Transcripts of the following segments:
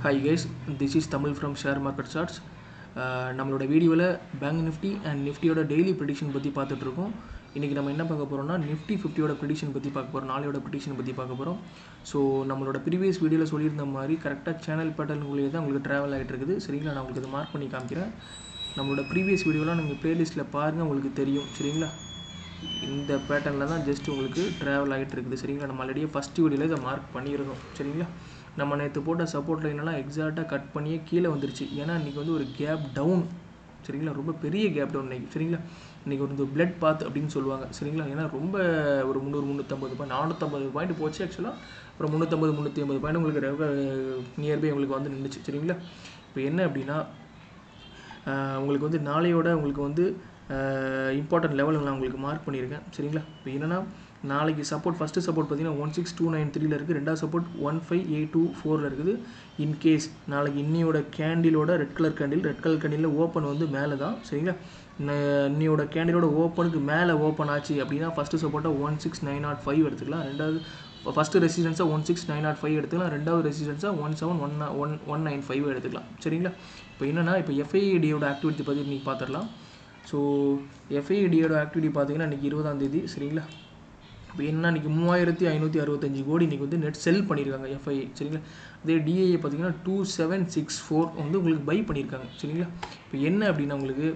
hi guys this is Tamil from share market charts நம்மளோட வீடியோவில் bank Nifty and நிஃப்டியோட daily prediction பற்றி பார்த்துட்ருக்கோம் இன்றைக்கி நம்ம என்ன பார்க்க போகிறோம்னா நிஃப்டி ஃபிஃப்டியோட ப்ரிடிக்ஷன் பற்றி பார்க்க போகிறோம் நாளையோட ப்ரிடிக்ஷன் பற்றி பார்க்க போகிறோம் ஸோ நம்மளோட ப்ரீவியஸ் வீடியோவில் சொல்லியிருந்த மாதிரி கரெக்டாக சேனல் பேட்டர்னுக்குள்ளேயே தான் உங்களுக்கு ட்ராவல் ஆகிட்டு இருக்குது சரிங்களா நான் உங்களுக்கு இதை மார்க் பண்ணி காமிக்கிறேன் நம்மளோட ப்ரீவியஸ் வீடியோலாம் நீங்கள் ப்ளேலிஸ்ட்டில் பாருங்கள் உங்களுக்கு தெரியும் சரிங்களா இந்த பேட்டர்னில் தான் ஜஸ்ட் உங்களுக்கு ட்ராவல் ஆகிட்டு இருக்குது சரிங்களா நம்ம ஆல்ரெடியே ஃபஸ்ட் வீடியோவில் இதை மார்க் பண்ணியிருந்தோம் சரிங்களா நம்ம நேற்று போட்ட சப்போர்ட் லைனெல்லாம் எக்ஸாக்டாக கட் பண்ணியே கீழே வந்துருச்சு ஏன்னா இன்றைக்கி வந்து ஒரு கேப் டவுன் சரிங்களா ரொம்ப பெரிய கேப் டவுன் இன்றைக்கி சரிங்களா இன்றைக்கி ஒரு பிளட் பாத் அப்படின்னு சொல்லுவாங்க சரிங்களா ஏன்னா ரொம்ப ஒரு முந்நூறு முந்நூற்றம்பது பாயிண்ட் நானூற்றம்பது பாயிண்ட் போச்சு ஆக்சுவலாக அப்புறம் முந்நூற்றம்பது முந்நூற்றி ஐம்பது பாயிண்ட் உங்களுக்கு ரொம்ப நியர்பை உங்களுக்கு வந்து நின்றுச்சு சரிங்களா இப்போ என்ன அப்படின்னா உங்களுக்கு வந்து நாளையோட உங்களுக்கு வந்து இம்பார்ட்டன்ட் லெவலில் நான் உங்களுக்கு மார்க் பண்ணியிருக்கேன் சரிங்களா இப்போ என்னென்னா நாளைக்கு சப்போர்ட் ஃபஸ்ட்டு சப்போர்ட் பார்த்தீங்கன்னா ஒன் சிக்ஸ் டூ நைன் த்ரீல இருக்குது ரெண்டாவது support one five eight two ஃபோரில் இருக்குது இன்கேஸ் நாளைக்கு இன்னியோட கேண்டிலோட red colour candle red colour கேண்டிலில் ஓப்பன் வந்து மேலே தான் சரிங்களா இன்னியோட கேண்டிலோட ஓப்பனுக்கு மேலே ஓப்பன் ஆச்சு அப்படின்னா ஃபஸ்ட்டு சப்போர்ட்டாக one six nine naught five எடுத்துக்கலாம் ரெண்டாவது ஃபஸ்ட்டு ரெசிடென்ஸாக one six nine naught five எடுத்துக்கலாம் ரெண்டாவது ரெசிடென்ஸாக one seven one one one nine five எடுத்துக்கலாம் சரிங்களா இப்போ என்னென்னா இப்போ எஃப்ஐடியோட ஆக்டிவிட்டி பற்றி இன்றைக்கி பார்த்துடலாம் ஸோ எஃப்ஐடியோட ஆக்டிவிட்டி பார்த்தீங்கன்னா இன்றைக்கி இருபதாம் தேதி சரிங்களா இப்போ என்ன இன்றைக்கி மூவாயிரத்தி ஐநூற்றி அறுபத்தஞ்சு கோடி இன்றைக்கி வந்து நெட் செல் பண்ணியிருக்காங்க எஃப்ஐ சரிங்களா அதே டிஏஏ பார்த்தீங்கன்னா டூ செவன் சிக்ஸ் ஃபோர் வந்து உங்களுக்கு பை பண்ணியிருக்காங்க சரிங்களா இப்போ என்ன அப்படின்னா உங்களுக்கு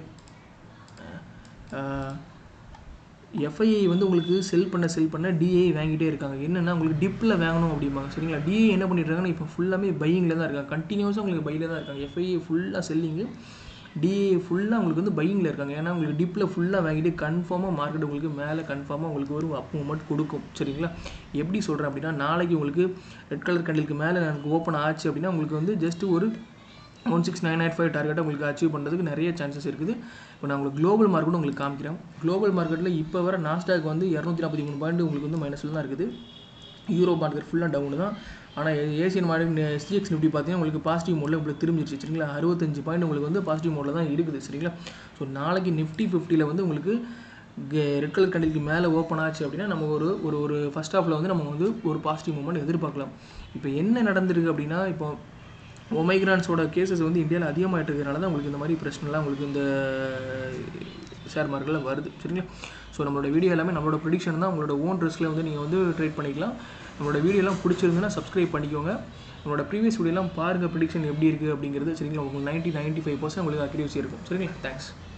எஃப்ஐஐ வந்து உங்களுக்கு செல் பண்ண செல் பண்ண டிஏ வாங்கிட்டே இருக்காங்க என்னென்னா உங்களுக்கு டிப்பில் வாங்கணும் அப்படிம்பாங்க சரிங்களா டிஏ என்ன பண்ணிட்டுருக்காங்கன்னா இப்போ ஃபுல்லாமே பையிங்கில் தான் இருக்காங்க கண்டினியூஸாக உங்களுக்கு பையில் தான் இருக்காங்க எஃப்ஐஐ ஃபுல்லாக செல்லிங்கு டிஏ ஃபுல்லாக உங்களுக்கு வந்து பையிங்கில் இருக்காங்க ஏன்னா உங்களுக்கு டிப்பில் ஃபுல்லாக வாங்கிட்டு கன்ஃபார்மாக மார்க்கெட் உங்களுக்கு மேலே கன்ஃபார்மாக உங்களுக்கு ஒரு அப் மூமெண்ட் கொடுக்கும் சரிங்களா எப்படி சொல்கிறேன் அப்படின்னா நாளைக்கு உங்களுக்கு ரெட் கலர் கண்டிலுக்கு மேலே எனக்கு ஓப்பன் ஆச்சு அப்படின்னா உங்களுக்கு வந்து ஜஸ்ட் ஒரு one six nine eight five டார்கெட்டை உங்களுக்கு அச்சீவ் பண்ணுறதுக்கு நிறைய சான்சஸ் இருக்குது இப்போ நான் உங்களுக்கு குளோபல் மார்க்கெட்டும் உங்களுக்கு காமிக்கிறேன் குளோபல் மார்க்கெட்டில் இப்போ வர நாஸ்டாக் வந்து இரநூத்தி நாற்பத்தி மூணு பாயிண்ட் உங்களுக்கு வந்து மைனஸில் தான் இருக்குது யூரோ மார்க்கெட் ஃபுல்லாக டவுன் தான் ஆனால் ஏசியன் மார்க்கெட் எஸ்டிஎக்ஸ் நிஃப்டி பார்த்தீங்கன்னா உங்களுக்கு பாசிட்டிவ் மோடில் உங்களுக்கு திரும்பிடுச்சு சரிங்களா அறுபத்தஞ்சு பாயிண்ட் உங்களுக்கு வந்து பாசிட்டிவ் மோடில் தான் இருக்குது சரிங்களா ஸோ நாளைக்கு நிஃப்டி ஃபிஃப்டியில் வந்து உங்களுக்கு ரெட் கலர் கண்டிலுக்கு மேலே ஓப்பன் ஆச்சு அப்படின்னா நம்ம ஒரு ஒரு ஒரு ஃபஸ்ட் ஹாஃபில் வந்து நம்ம வந்து ஒரு பாசிட்டிவ் மூமெண்ட் எதிர்பார்க்கலாம் இப்போ என்ன நடந்திருக்கு அப்படின்னா இப்போ ஒமைக்ரான்ஸோட கேசஸ் வந்து இந்தியாவில் அதிகமாகிட்டு இருக்கிறனால தான் உங்களுக்கு இந்த மாதிரி பிரச்சனைலாம் உங்களுக்கு இந்த ஷேர் மார்க்கெட்டில் வருது சரிங்களா ஸோ நம்மளோட வீடியோ எல்லாமே நம்மளோட ப்ரிடிக்ஷன் தான் உங்களோட ஓன் ரிஸ்கில் வந்து நீங்கள் வந்து ட்ரேட் பண்ணிக்கலாம் நம்மளோட வீடியோலாம் பிடிச்சிருந்துன்னா சப்ஸ்கிரைப் பண்ணிக்கோங்க நம்மளோட ப்ரீவியஸ் வீடியோலாம் பாருங்கள் ப்ரிடிக்ஷன் எப்படி இருக்குது அப்படிங்கிறது சரிங்களா உங்களுக்கு நைன்ட்டி நைன்ட்டி ஃபைவ் பர்சன்ட் உங்களுக்கு அக்யூரேசி இருக்கும் சரிங்களா தேங்க்ஸ்